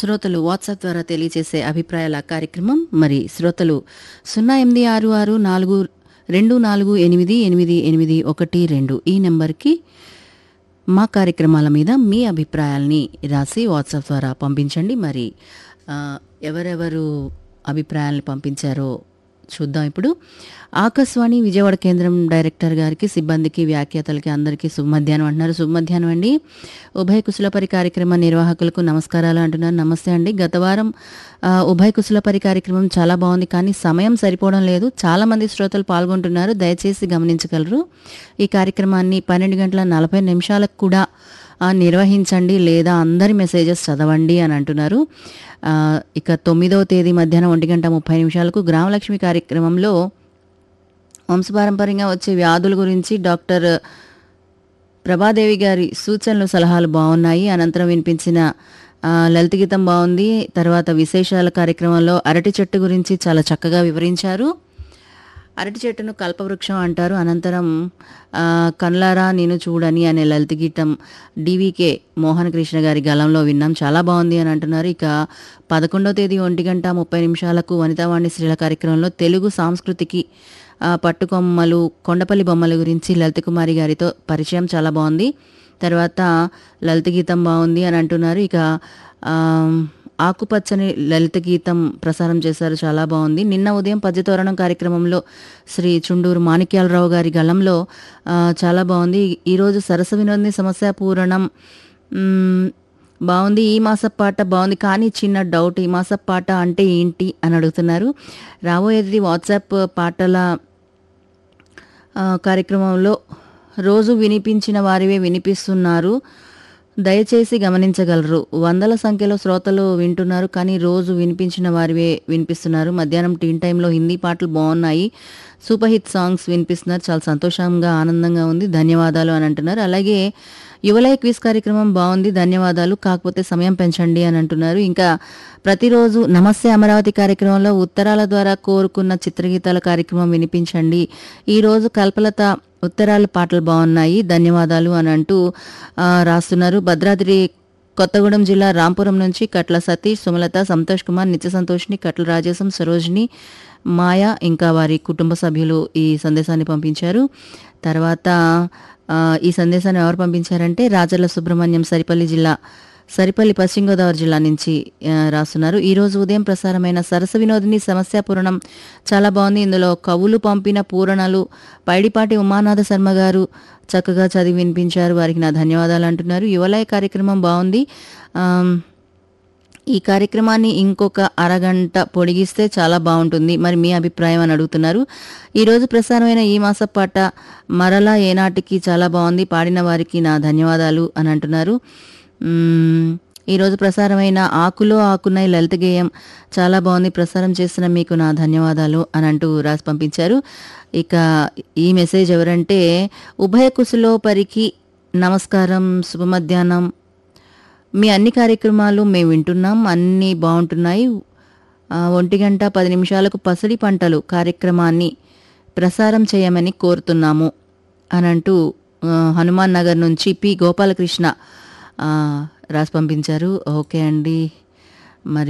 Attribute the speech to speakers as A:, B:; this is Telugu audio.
A: శ్రోతలు వాట్సాప్ ద్వారా తెలియజేసే అభిప్రాయాల కార్యక్రమం మరి శ్రోతలు సున్నా ఎనిమిది ఆరు ఆరు నాలుగు రెండు నాలుగు ఎనిమిది ఎనిమిది ఎనిమిది ఒకటి రెండు ఈ నెంబర్కి మా కార్యక్రమాల మీద మీ అభిప్రాయాల్ని రాసి వాట్సాప్ ద్వారా పంపించండి మరి ఆ, ఎవరెవరు అభిప్రాయాల్ని పంపించారో చూద్దాం ఇప్పుడు ఆకాశవాణి విజయవాడ కేంద్రం డైరెక్టర్ గారికి సిబ్బందికి వ్యాఖ్యాతలకి అందరికీ శుభ మధ్యాహ్నం అంటున్నారు శుభ మధ్యాహ్నం అండి ఉభయ కుశలపరి కార్యక్రమ నిర్వాహకులకు నమస్కారాలు అంటున్నారు నమస్తే అండి గత వారం ఆ, ఉభయ కుశలపరి కార్యక్రమం చాలా బాగుంది కానీ సమయం సరిపోవడం లేదు చాలా మంది శ్రోతలు పాల్గొంటున్నారు దయచేసి గమనించగలరు ఈ కార్యక్రమాన్ని పన్నెండు గంటల నలభై నిమిషాలకు కూడా ఆ, నిర్వహించండి లేదా అందరి మెసేజెస్ చదవండి అని అంటున్నారు ఆ, ఇక తొమ్మిదవ తేదీ మధ్యాహ్నం ఒంటి గంట ముప్పై నిమిషాలకు గ్రామలక్ష్మి కార్యక్రమంలో వంశపారంపర్యంగా వచ్చే వ్యాధుల గురించి డాక్టర్ ప్రభాదేవి గారి సూచనలు సలహాలు బాగున్నాయి అనంతరం వినిపించిన ఆ, లలిత గీతం బాగుంది తర్వాత విశేషాల కార్యక్రమంలో అరటి చెట్టు గురించి చాలా చక్కగా వివరించారు అరటి చెట్టును కల్పవృక్షం అంటారు అనంతరం ఆ, కన్లారా నేను చూడని అనే లలిత గీతం డివికే మోహన్ కృష్ణ గారి గలంలో విన్నాం చాలా బాగుంది అని అంటున్నారు ఇక పదకొండో తేదీ ఒంటి గంట ముప్పై నిమిషాలకు వనితావాణి స్త్రీల కార్యక్రమంలో తెలుగు సాంస్కృతికి ఆ, పట్టుకొమ్మలు కొండపల్లి బొమ్మల గురించి లలిత కుమారి గారితో పరిచయం చాలా బాగుంది తర్వాత లలిత గీతం బాగుంది అని అంటున్నారు ఇక ఆ, ఆకుపచ్చని లలిత గీతం ప్రసారం చేశారు చాలా బాగుంది నిన్న ఉదయం పద్యతోరణం కార్యక్రమంలో శ్రీ చుండూరు మాణిక్యాలరావు గారి గళంలో ఆ, చాలా బాగుంది ఈరోజు సరస వినోదిని సమస్య పూరణం మ్, బాగుంది ఈ మాస పాట బాగుంది కానీ చిన్న డౌట్ ఈ మాస పాట అంటే ఏంటి అని అడుగుతున్నారు రాబోయేది వాట్సాప్ పాటల ఆ, కార్యక్రమంలో రోజు వినిపించిన వారివే వినిపిస్తున్నారు దయచేసి గమనించగలరు వందల సంఖ్యలో శ్రోతలు వింటున్నారు కానీ రోజు వినిపించిన వారివే వినిపిస్తున్నారు మధ్యాహ్నం టీన్ టైంలో హిందీ పాటలు బాగున్నాయి సూపర్ హిట్ సాంగ్స్ వినిపిస్తున్నారు చాలా సంతోషంగా ఆనందంగా ఉంది ధన్యవాదాలు అని అంటున్నారు అలాగే యువలయ క్విజ్ కార్యక్రమం బాగుంది ధన్యవాదాలు కాకపోతే సమయం పెంచండి అని అంటున్నారు ఇంకా ప్రతిరోజు నమస్తే అమరావతి కార్యక్రమంలో ఉత్తరాల ద్వారా కోరుకున్న చిత్రగీతాల కార్యక్రమం వినిపించండి ఈరోజు కల్పలత ఉత్తరాల పాటలు బాగున్నాయి ధన్యవాదాలు అని అంటూ ఆ, రాస్తున్నారు భద్రాద్రి కొత్తగూడెం జిల్లా రాంపురం నుంచి కట్ల సతీష్ సుమలత సంతోష్ కుమార్ నిత్య సంతోష్ని కట్ల రాజేశం సరోజిని మాయ ఇంకా వారి కుటుంబ సభ్యులు ఈ సందేశాన్ని పంపించారు తర్వాత ఆ, ఈ సందేశాన్ని ఎవరు పంపించారంటే రాజర్ల సుబ్రహ్మణ్యం సరిపల్లి జిల్లా సరిపల్లి పశ్చిమ గోదావరి జిల్లా నుంచి ఆ, రాస్తున్నారు ఈ రోజు ఉదయం ప్రసారమైన సరస వినోదిని సమస్య పూరణం చాలా బాగుంది ఇందులో కవులు పంపిన పూరణలు పైడిపాటి ఉమానాథ శర్మ గారు చక్కగా చదివి వినిపించారు వారికి నా ధన్యవాదాలు అంటున్నారు యువలయ కార్యక్రమం బాగుంది ఆమ్, ఈ కార్యక్రమాన్ని ఇంకొక అరగంట పొడిగిస్తే చాలా బాగుంటుంది మరి మీ అభిప్రాయం అని అడుగుతున్నారు ఈరోజు ప్రసారమైన ఈ మాస పాట మరలా ఏనాటికి చాలా బాగుంది పాడిన వారికి నా ధన్యవాదాలు అని అంటున్నారు మ్మ్, ఈరోజు ప్రసారమైన ఆకులో ఆకున్నాయి లలిత గేయం చాలా బాగుంది ప్రసారం చేస్తున్న మీకు నా ధన్యవాదాలు అని అంటూ రాసి పంపించారు ఇక ఈ మెసేజ్ ఎవరంటే ఉభయ కుశలోపరికి నమస్కారం శుభ మధ్యాహ్నం మీ అన్ని కార్యక్రమాలు మేము వింటున్నాం అన్నీ బాగుంటున్నాయి ఆ, ఒంటి గంట పది నిమిషాలకు పసిడి పంటలు కార్యక్రమాన్ని ప్రసారం చేయమని కోరుతున్నాము అని అంటూ ఆ, హనుమాన్ నగర్ నుంచి పి గోపాలకృష్ణ ఆ, రాసి పంపించారు ఓకే అండి మరి